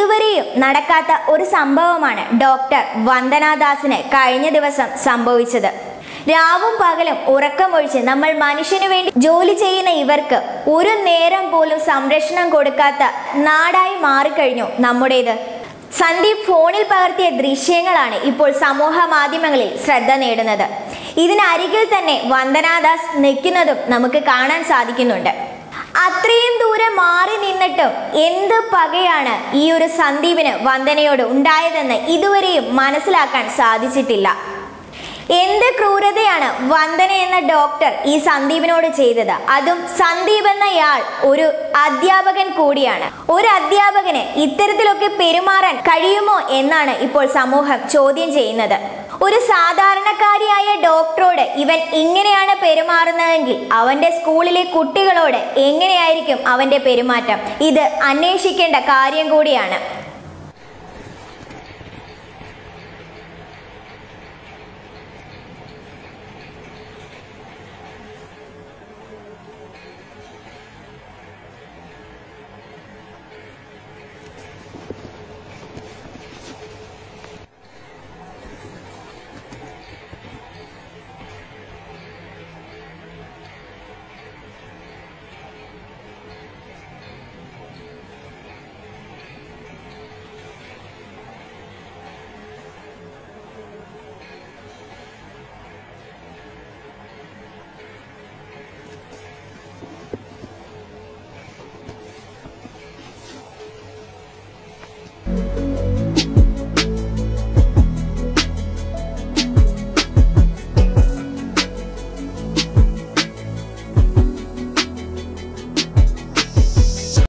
ഇതുവരെയും നടക്കാത്ത ഒരു സംഭവമാണ് ഡോക്ടർ വന്ദനാദാസിന് കഴിഞ്ഞ ദിവസം സംഭവിച്ചത് രാവും പകലും ഉറക്കമൊഴിച്ച് നമ്മൾ മനുഷ്യനു വേണ്ടി ജോലി ചെയ്യുന്ന ഇവർക്ക് ഒരു നേരം പോലും സംരക്ഷണം കൊടുക്കാത്ത നാടായി മാറിക്കഴിഞ്ഞു നമ്മുടേത് സന്ദീപ് ഫോണിൽ പകർത്തിയ ദൃശ്യങ്ങളാണ് ഇപ്പോൾ സമൂഹ മാധ്യമങ്ങളിൽ ശ്രദ്ധ നേടുന്നത് ഇതിനരികിൽ തന്നെ വന്ദനാദാസ് നിൽക്കുന്നതും നമുക്ക് കാണാൻ സാധിക്കുന്നുണ്ട് അത്രയും ദൂരം മാറി നിന്നിട്ടും എന്ത് പകയാണ് ഈ ഒരു സന്ദീപിന് വന്ദനയോട് ഉണ്ടായതെന്ന് ഇതുവരെയും മനസ്സിലാക്കാൻ സാധിച്ചിട്ടില്ല എന്ത് ക്രൂരതയാണ് വന്ദന എന്ന ഡോക്ടർ ഈ സന്ദീപിനോട് ചെയ്തത് അതും സന്ദീപ് എന്നയാൾ ഒരു അധ്യാപകൻ കൂടിയാണ് ഒരു അധ്യാപകന് ഇത്തരത്തിലൊക്കെ പെരുമാറാൻ കഴിയുമോ എന്നാണ് ഇപ്പോൾ സമൂഹം ചോദ്യം ചെയ്യുന്നത് ഒരു സാധാരണക്കാരിയായ ഡോക്ടറോട് ഇവൻ ഇങ്ങനെയാണ് പെരുമാറുന്നതെങ്കിൽ അവന്റെ സ്കൂളിലെ കുട്ടികളോട് എങ്ങനെയായിരിക്കും അവന്റെ പെരുമാറ്റം ഇത് അന്വേഷിക്കേണ്ട കാര്യം കൂടിയാണ്